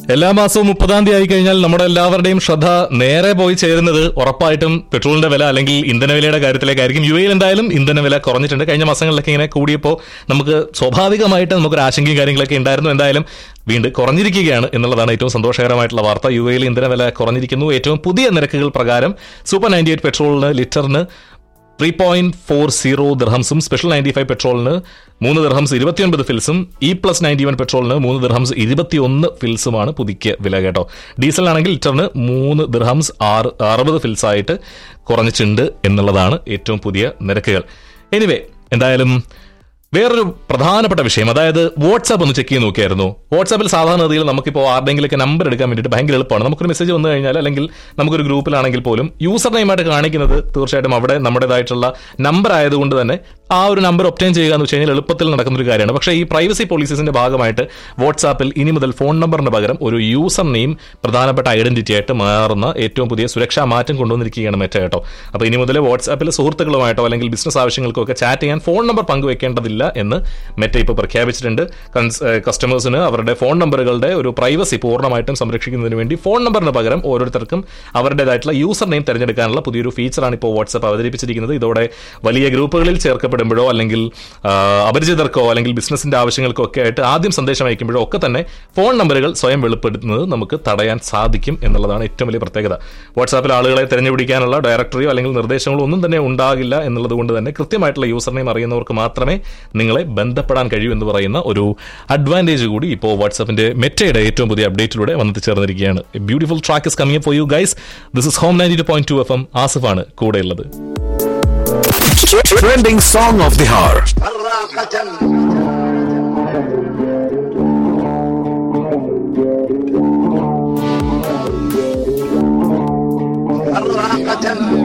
എല്ലാ മാസവും മുപ്പതാം തീയതി ആയി കഴിഞ്ഞാൽ നമ്മുടെ എല്ലാവരുടെയും ശ്രദ്ധ നേരെ പോയി ചേരുന്നത് ഉറപ്പായിട്ടും പെട്രോളിന്റെ വില അല്ലെങ്കിൽ ഇന്ധന വിലയുടെ കാര്യത്തിലേക്കായിരിക്കും യു എയിൽ എന്തായാലും ഇന്ധന വില കുറഞ്ഞിട്ടുണ്ട് കഴിഞ്ഞ മാസങ്ങളിലൊക്കെ ഇങ്ങനെ കൂടിയപ്പോൾ നമുക്ക് സ്വാഭാവികമായിട്ട് നമുക്കൊരു ആശങ്കയും കാര്യങ്ങളൊക്കെ ഉണ്ടായിരുന്നു എന്തായാലും വീണ്ടും കുറഞ്ഞിരിക്കുകയാണ് എന്നുള്ളതാണ് ഏറ്റവും സന്തോഷകരമായിട്ടുള്ള വാർത്ത യു എയിൽ ഇന്ധന വില കുറഞ്ഞിരിക്കുന്നു ഏറ്റവും പുതിയ നിരക്കുകൾ പ്രകാരം സൂപ്പർ നയൻറ്റി എയ്റ്റ് പെട്രോളിന് ലിറ്ററിന് ത്രീ പോയിന്റ് ഫോർ സീറോ ദിർഹംസും സ്പെഷ്യൽ നയൻറ്റി ഫൈവ് പെട്രോളിന് മൂന്ന് ദിർഹംസ് ഇരുപത്തിയൊൻപത് ഫിൽസും ഇ പ്ലസ് നയൻറ്റി വൺ പെട്രോളിന് മൂന്ന് ദിർഹംസ് ഇരുപത്തിയൊന്ന് ഫിൽസുമാണ് പുതുക്കിയ വില കേട്ടോ ഡീസലിനാണെങ്കിൽ ലിറ്ററിന് മൂന്ന് ദിർഹംസ് ആറ് അറുപത് ഫിൽസായിട്ട് കുറഞ്ഞിട്ടുണ്ട് എന്നുള്ളതാണ് ഏറ്റവും പുതിയ നിരക്കുകൾ എനിവേ എന്തായാലും വേറൊരു പ്രധാനപ്പെട്ട വിഷയം അതായത് വാട്സാപ്പ് ഒന്ന് ചെക്ക് ചെയ്ത് നോക്കിയായിരുന്നു വാട്സാപ്പിൽ സാധാരണഗതിയിൽ നമുക്കിപ്പോൾ ആരുടെങ്കിലൊക്കെ നമ്പർ എടുക്കാൻ വേണ്ടിയിട്ട് ഭയങ്കര എളുപ്പമാണ് നമുക്കൊരു മെസ്സേജ് വന്നു കഴിഞ്ഞാൽ അല്ലെങ്കിൽ നമുക്കൊരു ഗ്രൂപ്പിലാണെങ്കിൽ പോലും യൂസർ നെയിമായിട്ട് കാണിക്കുന്നത് തീർച്ചയായിട്ടും അവിടെ നമ്മുടേതായിട്ടുള്ള നമ്പർ ആയതുകൊണ്ട് തന്നെ ആ ഒരു നമ്പർ ഒപ്റ്റൈൻ ചെയ്യുക എന്ന് വെച്ച് കഴിഞ്ഞാൽ എളുപ്പത്തിൽ നടക്കുന്ന ഒരു കാര്യമാണ് പക്ഷേ ഈ പ്രൈവസി പോളിസീസിന്റെ ഭാഗമായിട്ട് വാട്സാപ്പിൽ ഇനി മുതൽ ഫോൺ നമ്പറിന് പകരം ഒരു യൂസർ നെയിം പ്രധാനപ്പെട്ട ഐഡന്റിറ്റി ആയിട്ട് മാറുന്ന ഏറ്റവും പുതിയ സുരക്ഷാ മാറ്റം കൊണ്ടുവന്നിരിക്കുകയാണ് മെറ്റ കേട്ടോ അപ്പോൾ ഇനി മുതൽ വാട്സാപ്പിൽ സുഹൃത്തുക്കളുമായിട്ടോ അല്ലെങ്കിൽ ബിസിനസ് ആവശ്യങ്ങൾക്കോ ഒക്കെ ചാറ്റ് ചെയ്യാൻ ഫോൺ നമ്പർ പങ്കുവെക്കേണ്ടതില്ല എന്ന് മെറ്റ ഇപ്പോൾ പ്രഖ്യാപിച്ചിട്ടുണ്ട് കസ്റ്റമേഴ്സിന് അവരുടെ ഫോൺ നമ്പറുകളുടെ ഒരു പ്രൈവസി പൂർണ്ണമായിട്ടും സംരക്ഷിക്കുന്നതിന് വേണ്ടി ഫോൺ നമ്പറിന് പകരം ഓരോരുത്തർക്കും അവരുടേതായിട്ടുള്ള യൂസർ നെയിം തിരഞ്ഞെടുക്കാനുള്ള പുതിയൊരു ഫീച്ചറാണ് ഇപ്പോൾ വാട്സാപ്പ് അവതരിപ്പിച്ചിരിക്കുന്നത് ഇതോടെ വലിയ ഗ്രൂപ്പുകളിൽ ചേർക്കപ്പെടുമ്പോഴോ അല്ലെങ്കിൽ ആ, അപരിചിതർക്കോ അല്ലെങ്കിൽ ബിസിനസിന്റെ ആവശ്യങ്ങൾക്കോ ഒക്കെ ആയിട്ട് ആദ്യം സന്ദേശം അയക്കുമ്പോഴോ ഒക്കെ തന്നെ ഫോൺ നമ്പറുകൾ സ്വയം വെളിപ്പെടുത്തുന്നത് നമുക്ക് തടയാൻ സാധിക്കും എന്നുള്ളതാണ് ഏറ്റവും വലിയ പ്രത്യേകത വാട്സാപ്പിൽ ആളുകളെ തിരഞ്ഞുപിടിക്കാനുള്ള ഡയറക്ടറിയോ അല്ലെങ്കിൽ നിർദ്ദേശങ്ങളോ ഒന്നും തന്നെ ഉണ്ടാകില്ല എന്നുള്ളത് കൊണ്ട് തന്നെ കൃത്യമായിട്ടുള്ള യൂസർ നെയിം അറിയുന്നവർക്ക് മാത്രമേ നിങ്ങളെ ബന്ധപ്പെടാൻ കഴിയൂ എന്ന് പറയുന്ന ഒരു അഡ്വാൻറ്റേജ് കൂടി ഇപ്പോൾ വാട്സാപ്പിന്റെ മെറ്റയുടെ ഏറ്റവും പുതിയ അപ്ഡേറ്റിലൂടെ വന്നു ചേർന്നിരിക്കുകയാണ് beautiful track is coming for you guys this is home ninety two point two F M ആസിഫാണ് കൂടെയുള്ളത് Trending song of the hour. براقة